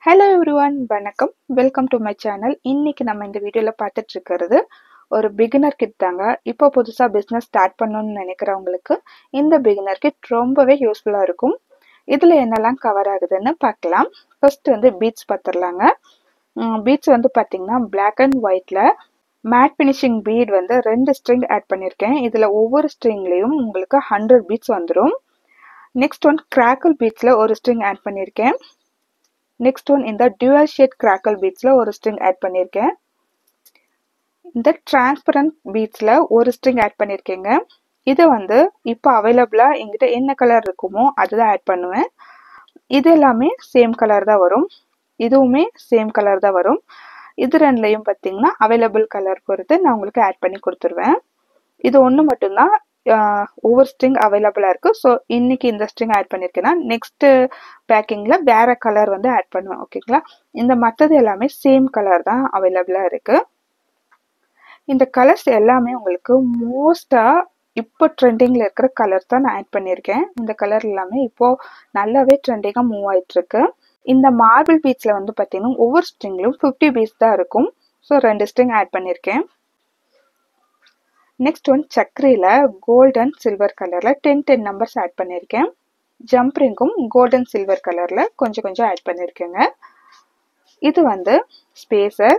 hello everyone வணக்கம் welcome to my channel இன்னைக்கு நம்ம இந்த வீடியோவில் பார்த்துட்டு இருக்கிறது ஒரு பிகினர் கிட் தாங்க இப்போ புதுசாக பிஸ்னஸ் ஸ்டார்ட் பண்ணணும்னு நினைக்கிறவங்களுக்கு இந்த பிகினர் கிட் ரொம்பவே யூஸ்ஃபுல்லாக இருக்கும் இதில் என்னெல்லாம் கவர் ஆகுதுன்னு பார்க்கலாம் ஃபர்ஸ்ட் வந்து பீட்ஸ் பார்த்துடலாங்க பீட்ஸ் வந்து பார்த்தீங்கன்னா பிளாக் அண்ட் ஒயிட்டில் மேட் ஃபினிஷிங் பீட் வந்து ரெண்டு ஸ்ட்ரிங் ஆட் பண்ணியிருக்கேன் இதில் ஒவ்வொரு ஸ்ட்ரிங்லேயும் உங்களுக்கு ஹண்ட்ரட் பீட்ஸ் வந்துடும் நெக்ஸ்ட் ஒன் கிராக்கிள் பீட்ஸில் ஒரு ஸ்ட்ரிங் ஆட் பண்ணியிருக்கேன் நெக்ஸ்ட் ஒன் இந்த டியூவல் ஷேட் கிராக்கல் பீட்ஸில் ஒரு ஸ்ட்ரிங் ஆட் பண்ணியிருக்கேன் இந்த டிரான்ஸ்பரண்ட் பீட்ஸில் ஒரு ஸ்ட்ரிங் ஆட் பண்ணியிருக்கேங்க இது வந்து இப்போ அவைலபிளாக எங்கிட்ட என்ன கலர் இருக்குமோ அதுதான் ஆட் பண்ணுவேன் இது எல்லாமே சேம் கலர் தான் வரும் இதுவுமே சேம் கலர் தான் வரும் இது ரெண்டுலையும் பார்த்தீங்கன்னா அவைலபிள் கலர் பொறுத்து நான் உங்களுக்கு ஆட் பண்ணி கொடுத்துருவேன் இது ஒன்று மட்டும்தான் ஒவ்வொரு ஸ்ட்ரிங் அவைலபிளாக இருக்குது ஸோ இன்னைக்கு இந்த ஸ்ட்ரிங் ஆட் பண்ணியிருக்கேன்னா நெக்ஸ்ட்டு பேக்கிங்கில் வேற கலர் வந்து ஆட் பண்ணுவேன் ஓகேங்களா இந்த மற்றது எல்லாமே சேம் கலர் தான் அவைலபிளாக இருக்குது இந்த கலர்ஸ் எல்லாமே உங்களுக்கு மோஸ்ட்டாக இப்போ ட்ரெண்டிங்கில் இருக்கிற கலர் தான் நான் ஆட் பண்ணியிருக்கேன் இந்த கலர் எல்லாமே இப்போது நல்லாவே ட்ரெண்டிங்காக மூவ் ஆகிட்டுருக்கு இந்த மார்பிள் பீட்ஸில் வந்து பார்த்தீங்கன்னா ஒவ்வொரு ஸ்ட்ரிங்லையும் ஃபிஃப்டி பீஸ் தான் இருக்கும் ஸோ ரெண்டு ஸ்ட்ரிங் ஆட் பண்ணியிருக்கேன் நெக்ஸ்ட் ஒன் சக்கரையில் கோல்டன் சில்வர் கலரில் டென் டென் நம்பர்ஸ் ஆட் பண்ணியிருக்கேன் ஜம்ப்ரிங்கும் கோல்டன் சில்வர் கலரில் கொஞ்சம் கொஞ்சம் ஆட் பண்ணியிருக்கேங்க இது வந்து ஸ்பேஸர்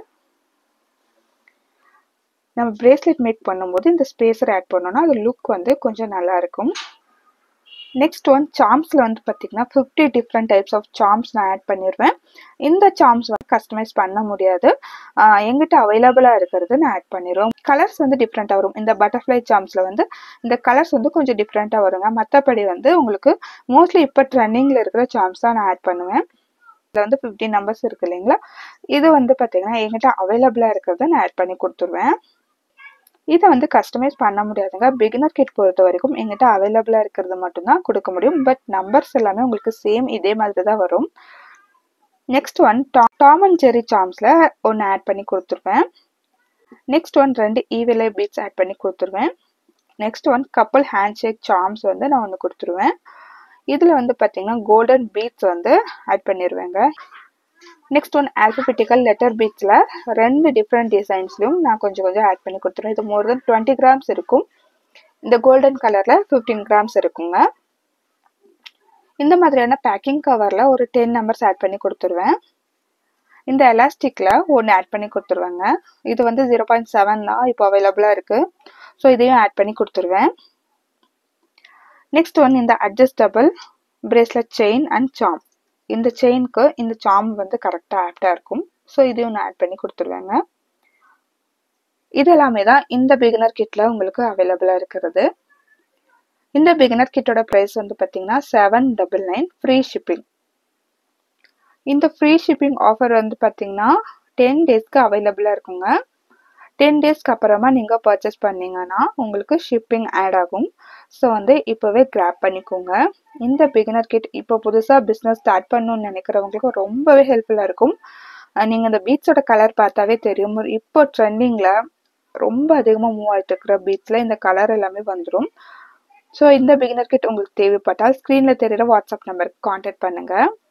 நம்ம பிரேஸ்லெட் மேக் பண்ணும்போது இந்த ஸ்பேஸர் ஆட் பண்ணோன்னா அது லுக் வந்து கொஞ்சம் நல்லா இருக்கும் நெக்ஸ்ட் ஒன் சாம்ஸில் வந்து பார்த்தீங்கன்னா fifty different types of charms நான் ஆட் பண்ணிடுவேன் இந்த சாம்ஸ் வந்து கஸ்டமைஸ் பண்ண முடியாது எங்கிட்ட அவைலபிளாக இருக்கிறது நான் ஆட் பண்ணிடுவோம் கலர்ஸ் வந்து டிஃப்ரெண்ட்டாக வரும் இந்த பட்டர்ஃப்ளை சாம்ஸில் வந்து இந்த கலர்ஸ் வந்து கொஞ்சம் டிஃப்ரெண்ட்டாக வருங்க மற்றபடி வந்து உங்களுக்கு மோஸ்ட்லி இப்போ ட்ரெண்டிங்கில் இருக்கிற சாம்ஸ் தான் நான் ஆட் பண்ணுவேன் இதில் வந்து ஃபிஃப்டி நம்பர்ஸ் இருக்குது இல்லைங்களா இது வந்து பார்த்தீங்கன்னா எங்கிட்ட அவைலபிளாக இருக்கிறத நான் ஆட் பண்ணி கொடுத்துருவேன் இதை வந்து கஸ்டமைஸ் பண்ண முடியாதுங்க பிகினர் கிட் பொறுத்த வரைக்கும் எங்கிட்ட அவைலபிளாக இருக்கிறது மட்டும்தான் கொடுக்க முடியும் பட் நம்பர்ஸ் எல்லாமே உங்களுக்கு சேம் இதே மாதிரி தான் வரும் next one Tom and Jerry சாம்ஸில் ஒன்று ஆட் பண்ணி கொடுத்துருவேன் நெக்ஸ்ட் ஒன் ரெண்டு ஈவிலை பீட்ஸ் ஆட் பண்ணி கொடுத்துருவேன் நெக்ஸ்ட் ஒன் கப்பல் ஹேண்ட் ஷேக் சாம்ஸ் வந்து நான் ஒன்று கொடுத்துருவேன் இதில் வந்து பார்த்தீங்கன்னா கோல்டன் பீட்ஸ் வந்து ஆட் பண்ணிடுவேங்க நெக்ஸ்ட் ஒன் ஆல்பபெட்டிக்கல் லெட்டர் பீட்ஸில் ரெண்டு டிஃப்ரெண்ட் டிசைன்ஸ்லையும் நான் கொஞ்சம் கொஞ்சம் ஆட் பண்ணி கொடுத்துருவேன் இது மோர் தென் டுவெண்ட்டி கிராம்ஸ் இருக்கும் இந்த கோல்டன் கலரில் ஃபிஃப்டீன் கிராம்ஸ் இருக்குங்க இந்த மாதிரியான பேக்கிங் கவரில் ஒரு டென் நம்பர்ஸ் ஆட் பண்ணி கொடுத்துருவேன் இந்த எலாஸ்டிக்கில் ஒன்று ஆட் பண்ணி கொடுத்துருவேங்க இது வந்து ஜீரோ பாயிண்ட் செவன் தான் இப்போ அவைலபிளாக இருக்குது ஸோ இதையும் ஆட் பண்ணி கொடுத்துருவேன் நெக்ஸ்ட் ஒன் இந்த adjustable bracelet chain and charm இந்த செயினுக்கு இந்த சாம் வந்து கரெக்டாக ஆப்டாக இருக்கும் ஸோ இதையும் நான் ஆட் பண்ணி கொடுத்துருவேங்க இது எல்லாமே தான் இந்த பிகினர் கிட்டில் உங்களுக்கு அவைலபிளாக இருக்கிறது இந்த பிகினர் கிட்டோட ப்ரைஸ் வந்து பார்த்தீங்கன்னா seven double nine free shipping இந்த ஃப்ரீ ஷிப்பிங் ஆஃபர் வந்து பார்த்தீங்கன்னா டென் டேஸ்க்கு அவைலபிளாக இருக்குங்க டென் டேஸ்க்கு அப்புறமா நீங்கள் பர்ச்சேஸ் பண்ணீங்கன்னா உங்களுக்கு ஷிப்பிங் ஆட் ஆகும் ஸோ வந்து இப்போவே கிராப் பண்ணிக்கோங்க இந்த பிகினர் கிட் இப்போ புதுசாக பிஸ்னஸ் ஸ்டார்ட் பண்ணணும்னு நினைக்கிறவங்களுக்கு ரொம்பவே ஹெல்ப்ஃபுல்லாக இருக்கும் நீங்கள் இந்த பீட்ஸோட கலர் பார்த்தாவே தெரியும் இப்போ ட்ரெண்டிங்கில் ரொம்ப அதிகமாக மூவ் ஆகிட்டு இருக்கிற பீட்ஸில் இந்த கலர் எல்லாமே வந்துடும் ஸோ இந்த பிகினர் கிட் உங்களுக்கு தேவைப்பட்டால் ஸ்க்ரீனில் தெரிகிற வாட்ஸ்அப் நம்பருக்கு காண்டாக்ட் பண்ணுங்கள்